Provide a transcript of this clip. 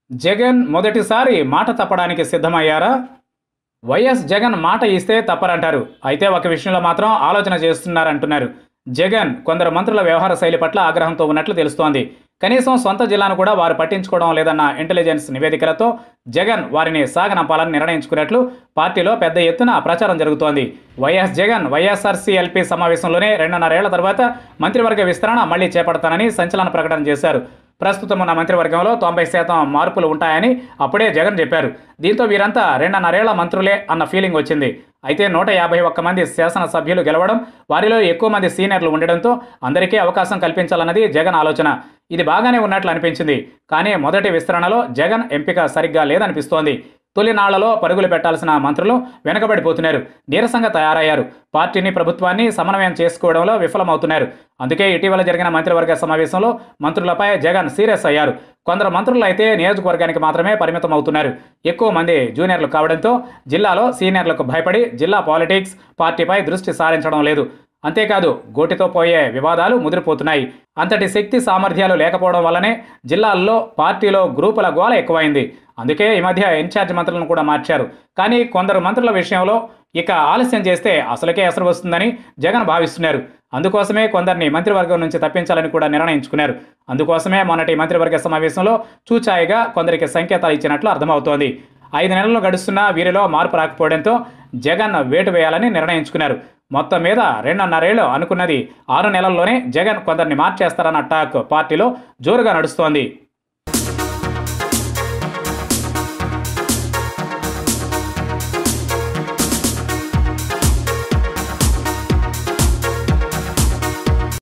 జగన్ మొదటిసారి మాట తప్పడానికి సిద్ధమయ్యారా వైఎస్ జగన్ మాట ఇస్తే తప్పరంటారు అయితే ఒక విషయంలో మాత్రం ఆలోచన చేస్తున్నారంటున్నారు జగన్ కొందరు మంత్రుల వ్యవహార శైలి పట్ల ఆగ్రహంతో ఉన్నట్లు తెలుస్తోంది కనీసం సొంత జిల్లాను కూడా వారు పట్టించుకోవడం లేదన్న ఇంటెలిజెన్స్ నివేదికలతో జగన్ వారిని సాగనంపాలని నిర్ణయించుకున్నట్లు పార్టీలో పెద్ద ఎత్తున ప్రచారం జరుగుతోంది వైఎస్ జగన్ వైఎస్ఆర్సీఎల్పీ సమావేశంలోనే రెండున్నరేళ్ల తర్వాత మంత్రివర్గ విస్తరణ మళ్లీ చేపడతానని సంచలన ప్రకటన చేశారు ప్రస్తుతం ఉన్న మంత్రివర్గంలో తొంభై శాతం మార్పులు ఉంటాయని అప్పుడే జగన్ చెప్పారు దీంతో వీరంతా రెండున్నరేళ్ల మంత్రులే అన్న ఫీలింగ్ వచ్చింది అయితే నూట యాభై ఒక్క మంది శాసనసభ్యులు గెలవడం వారిలో ఎక్కువ మంది సీనియర్లు ఉండడంతో అందరికీ అవకాశం కల్పించాలన్నది జగన్ ఆలోచన ఇది బాగానే ఉన్నట్లు అనిపించింది కానీ మొదటి విస్తరణలో జగన్ ఎంపిక సరిగ్గా లేదనిపిస్తోంది తొలినాళ్లలో పరుగులు పెట్టాల్సిన మంత్రులు వెనకబడిపోతున్నారు నీరసంగా తయారయ్యారు పార్టీని ప్రభుత్వాన్ని సమన్వయం చేసుకోవడంలో విఫలమవుతున్నారు అందుకే ఇటీవల జరిగిన మంత్రివర్గ సమావేశంలో మంత్రులపై జగన్ సీరియస్ అయ్యారు కొందరు మంత్రులు అయితే నియోజకవర్గానికి మాత్రమే పరిమితం అవుతున్నారు ఎక్కువ మంది జూనియర్లు కావడంతో జిల్లాలో సీనియర్లకు భయపడి జిల్లా పాలిటిక్స్ పార్టీపై దృష్టి సారించడం లేదు అంతేకాదు గోటితో పోయే వివాదాలు ముదిరిపోతున్నాయి అంతటి శక్తి సామర్థ్యాలు లేకపోవడం వల్లనే జిల్లాల్లో పార్టీలో గ్రూపుల గోల ఎక్కువైంది అందుకే ఈ మధ్య ఇన్ఛార్జ్ మంత్రులను కూడా మార్చారు కానీ కొందరు మంత్రుల విషయంలో ఇక ఆలస్యం చేస్తే అసలుకే ఎసరు వస్తుందని జగన్ భావిస్తున్నారు అందుకోసమే కొందరిని మంత్రివర్గం నుంచి తప్పించాలని కూడా నిర్ణయించుకున్నారు అందుకోసమే మొన్నటి మంత్రివర్గ సమావేశంలో చూచాయిగా కొందరికి సంకేతాలు ఇచ్చినట్లు అర్థమవుతోంది ఐదు నెలలు గడుస్తున్నా వీరిలో మార్పు రాకపోవడంతో జగన్ వేటు వేయాలని నిర్ణయించుకున్నారు మొత్తం మీద రెండున్నరేళ్లు అనుకున్నది ఆరు నెలల్లోనే జగన్ కొందరిని మార్చేస్తారన్న టాక్ పార్టీలో జోరుగా నడుస్తోంది